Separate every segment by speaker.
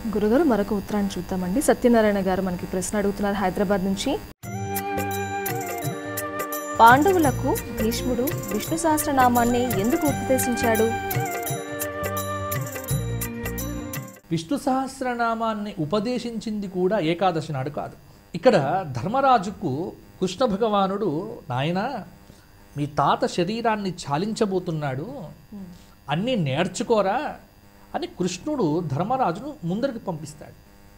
Speaker 1: గురుగారు మరొక ఉత్తరాన్ని చూద్దామండి సత్యనారాయణ గారు మనకి ప్రశ్న అడుగుతున్నారు హైదరాబాద్ నుంచి పాండవులకు భీష్ముడు విష్ణు సహస్రనామాన్ని ఎందుకు ఉపదేశించాడు
Speaker 2: విష్ణు సహస్రనామాన్ని ఉపదేశించింది కూడా ఏకాదశి నాడు కాదు ఇక్కడ ధర్మరాజుకు కృష్ణ భగవానుడు నాయన మీ తాత శరీరాన్ని చాలించబోతున్నాడు అన్నీ నేర్చుకోరా అని కృష్ణుడు ధర్మరాజును ముందరికి పంపిస్తాడు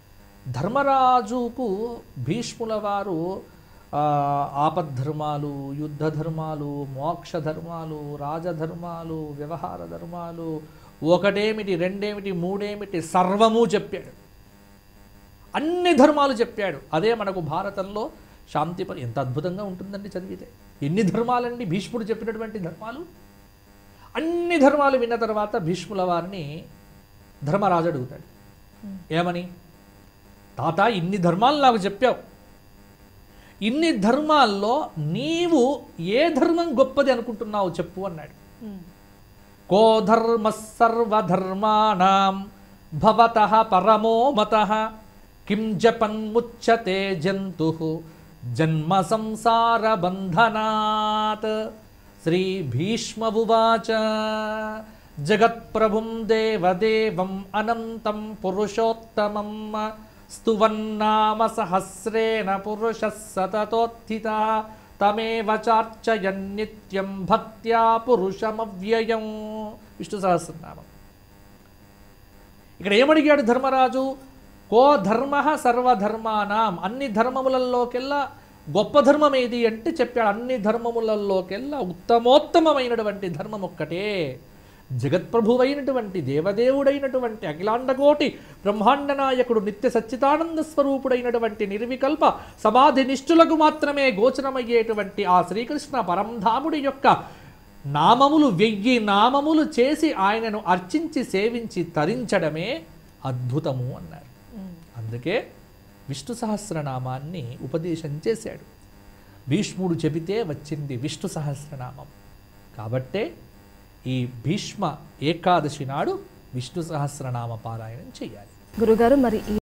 Speaker 2: ధర్మరాజుకు భీష్ముల వారు ఆ, ఆపద్ధర్మాలు యుద్ధ ధర్మాలు మోక్ష ధర్మాలు రాజధర్మాలు వ్యవహార ధర్మాలు ఒకటేమిటి రెండేమిటి మూడేమిటి సర్వము చెప్పాడు అన్ని ధర్మాలు చెప్పాడు అదే మనకు భారతంలో శాంతి ప- ఎంత అద్భుతంగా ఉంటుందండి చదివితే ఎన్ని ధర్మాలండి భీష్ముడు చెప్పినటువంటి ధర్మాలు అన్ని ధర్మాలు విన్న తర్వాత భీష్ముల వారిని ధర్మరాజు అడుగుతాడు ఏమని తాత ఇన్ని ధర్మాలు నాకు చెప్పావు ఇన్ని ధర్మాల్లో నీవు ఏ ధర్మం గొప్పది అనుకుంటున్నావు చెప్పు అన్నాడు కో ధర్మ సర్వధర్మాణం భవత పరమో మత కిం జపన్ముచ్యతే జంతు జన్మ సంసార బంధనాత్ శ్రీ భీష్మవువాచ జగత్ప్రభుం దేవదేవం అనంతం పురుషోత్తమం స్తువన్నామ సహస్రేణ పురుష సతతోత్థిత తమేవ చార్చయన్ నిత్యం భక్త్యా పురుషమవ్యయం విష్ణు సహస్రనామం ఇక్కడ ఏమడిగాడు ధర్మరాజు కో ధర్మ సర్వధర్మానాం అన్ని ధర్మములలోకెల్లా గొప్ప ధర్మం ఏది అంటే చెప్పాడు అన్ని ధర్మములలోకెల్లా ఉత్తమోత్తమమైనటువంటి ధర్మం ఒక్కటే జగత్ప్రభువైనటువంటి దేవదేవుడైనటువంటి అఖిలాండకోటి బ్రహ్మాండ నాయకుడు నిత్య సచ్చిదానంద స్వరూపుడైనటువంటి నిర్వికల్ప సమాధి నిష్ఠులకు మాత్రమే గోచరమయ్యేటువంటి ఆ శ్రీకృష్ణ పరంధాముడి యొక్క నామములు వెయ్యి నామములు చేసి ఆయనను అర్చించి సేవించి తరించడమే అద్భుతము అన్నారు అందుకే విష్ణు సహస్రనామాన్ని ఉపదేశం చేశాడు భీష్ముడు చెబితే వచ్చింది విష్ణు సహస్రనామం కాబట్టే ఈ భీష్మ ఏకాదశి నాడు విష్ణు సహస్రనామ పారాయణం చేయాలి
Speaker 1: గురుగారు మరి ఈ